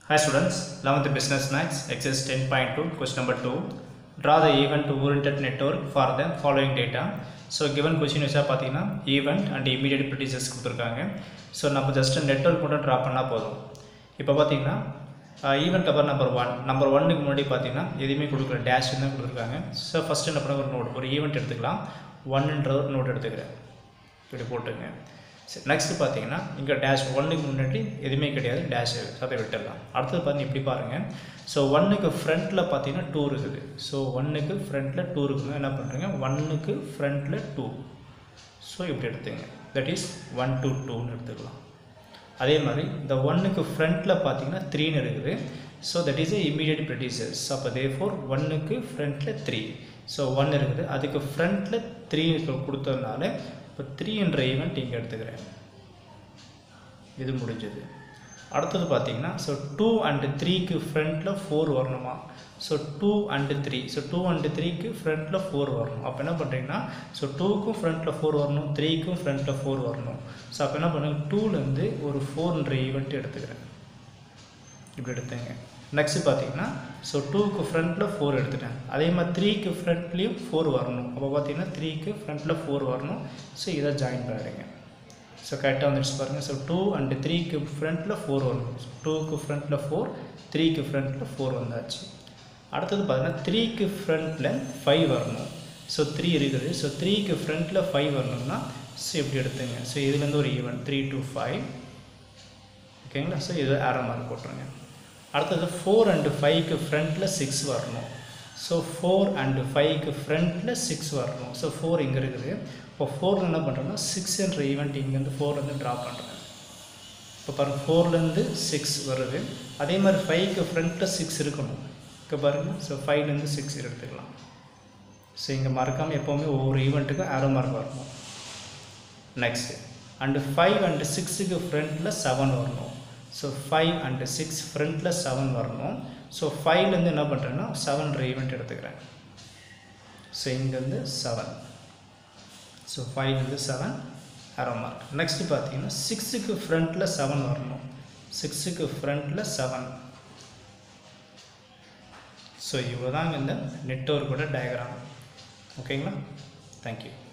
Hi students, 11th Business Maths, exercise 10.2, question number 2. Draw the event oriented network for the following data. So given question வச்சா பார்த்தீங்கன்னா event and immediate ப்ரிடியூசர்ஸ் கொடுத்துருக்காங்க so நம்ம just network மட்டும் draw பண்ணால் போதும் இப்போ பார்த்தீங்கன்னா event cover number one number ஒன்னுக்கு முன்னாடி பார்த்தீங்கன்னா எதுவுமே கொடுக்கல டேஷ் தான் கொடுத்துருக்காங்க ஸோ ஃபஸ்ட்டு என்ன பண்ண ஒரு நோட் ஒரு ஈவெண்ட் எடுத்துக்கலாம் ஒன்னுன்ற ஒரு நோட் எடுத்துக்கிறேன் இப்படி போட்டுங்க சரி நெக்ஸ்ட்டு பார்த்தீங்கன்னா இங்கே டேஷ் ஒன்றுக்கு முன்னாடி எதுவுமே கிடையாது டேஷ் அதை விட்டுடலாம் அடுத்தது பார்த்தீங்கன்னா இப்படி பாருங்கள் ஸோ ஒன்றுக்கு ஃப்ரண்ட்டில் பார்த்தீங்கன்னா டூ இருக்குது ஸோ ஒன்றுக்கு ஃப்ரண்ட்டில் டூ இருக்குங்க என்ன பண்ணுறீங்க ஒன்றுக்கு ஃப்ரண்ட்டில் டூ ஸோ இப்படி எடுத்துங்க தட் இஸ் ஒன் டூ டூன்னு எடுத்துக்கலாம் அதே மாதிரி இந்த ஒன்றுக்கு ஃப்ரண்ட்டில் பார்த்தீங்கன்னா த்ரீன்னு இருக்குது so that is a immediate producers அப்போ தே ஃபோர் ஒன்றுக்கு ஃப்ரண்ட்டில் த்ரீ ஸோ ஒன் இருக்குது அதுக்கு ஃப்ரண்ட்டில் த்ரீ கொடுத்ததுனால இப்போ த்ரீ என்ற ஈவெண்ட் இங்கே எடுத்துக்கிறேன் இது முடிஞ்சது அடுத்தது பார்த்தீங்கன்னா ஸோ டூ அண்டு த்ரீக்கு ஃப்ரண்ட்டில் ஃபோர் வரணுமா so two and three so two and த்ரீக்கு ஃப்ரண்ட்டில் ஃபோர் வரணும் அப்போ என்ன பண்ணுறீங்கன்னா ஸோ டூக்கும் ஃப்ரண்ட்டில் ஃபோர் வரணும் த்ரீக்கும் ஃப்ரண்ட்டில் ஃபோர் வரணும் ஸோ அப்போ என்ன பண்ணுங்க டூலேருந்து ஒரு ஃபோர்ன்ற ஈவெண்ட் எடுத்துக்கிறேன் இப்படி எடுத்துங்க நெக்ஸ்ட்டு பார்த்தீங்கன்னா ஸோ டூக்கு ஃப்ரண்ட்டில் ஃபோர் எடுத்துட்டேன் அதே மாதிரி த்ரீக்கு ஃப்ரண்ட்லேயும் ஃபோர் வரணும் அப்போ பார்த்தீங்கன்னா த்ரீக்கு ஃப்ரண்ட்டில் ஃபோர் வரணும் ஸோ இதை ஜாயின் பண்ணிடுங்க ஸோ கரெக்டாக வந்துடுச்சு பாருங்கள் ஸோ டூ அண்டு த்ரீக்கு ஃப்ரண்ட்டில் ஃபோர் வரணும் டூக்கு ஃப்ரண்ட்டில் ஃபோர் த்ரீக்கு ஃப்ரண்ட்டில் ஃபோர் வந்தாச்சு அடுத்தது பார்த்தீங்கன்னா த்ரீக்கு ஃப்ரண்ட்டில் ஃபைவ் வரணும் ஸோ த்ரீ இருக்குது ஸோ த்ரீக்கு ஃப்ரண்ட்டில் ஃபைவ் வரணும்னா ஸோ இப்படி எடுத்துங்க ஸோ இதுலேருந்து ஒரு ஈவெண்ட் த்ரீ டு ஃபைவ் ஓகேங்களா ஸோ இது ஆரோ மார்க் போட்டுருங்க அடுத்தது ஃபோர் அண்டு ஃபைவ்க்கு ஃப்ரண்ட்டில் சிக்ஸ் வரணும் ஸோ ஃபோர் அண்டு ஃபைவ்க்கு ஃப்ரண்ட்டில் சிக்ஸ் வரணும் ஸோ ஃபோர் இங்கே இருக்குது இப்போ ஃபோரில் என்ன பண்ணுறேன்னா சிக்ஸ்ன்ற ஈவெண்ட் இங்கேருந்து ஃபோர்லேருந்து ட்ரா பண்ணுறேன் இப்போ பாருங்கள் ஃபோர்லேருந்து சிக்ஸ் வருது அதே மாதிரி ஃபைவ்க்கு ஃப்ரண்ட்டில் சிக்ஸ் இருக்கணும் இப்போ பாருங்கள் ஸோ ஃபைவ்லேருந்து சிக்ஸ் எடுத்துக்கலாம் ஸோ இங்கே மறக்காமல் எப்போவுமே ஒவ்வொரு ஈவெண்ட்டுக்கும் ஆரோ மார்க் வரணும் நெக்ஸ்ட்டு அண்டு ஃபைவ் அண்டு சிக்ஸுக்கு ஃப்ரண்ட்டில் செவன் வரணும் ஸோ ஃபைவ் அண்டு சிக்ஸ் ஃப்ரண்ட்டில் செவன் வரணும் ஸோ ஃபைவ்லேருந்து என்ன பண்ணுறேன்னா செவன்ற ஈவெண்ட் எடுத்துக்கிறேன் ஸோ இங்கேருந்து செவன் ஸோ ஃபைவ்லேருந்து செவன் அரோ மார்க் நெக்ஸ்ட்டு பார்த்தீங்கன்னா சிக்ஸுக்கு ஃப்ரண்ட்டில் செவன் வரணும் சிக்ஸுக்கு ஃப்ரண்ட்டில் செவன் ஸோ இவ்வளோ தாங்க இந்த நெட்ஒர்க்கோட டயக்ராம் ஓகேங்களா தேங்க்யூ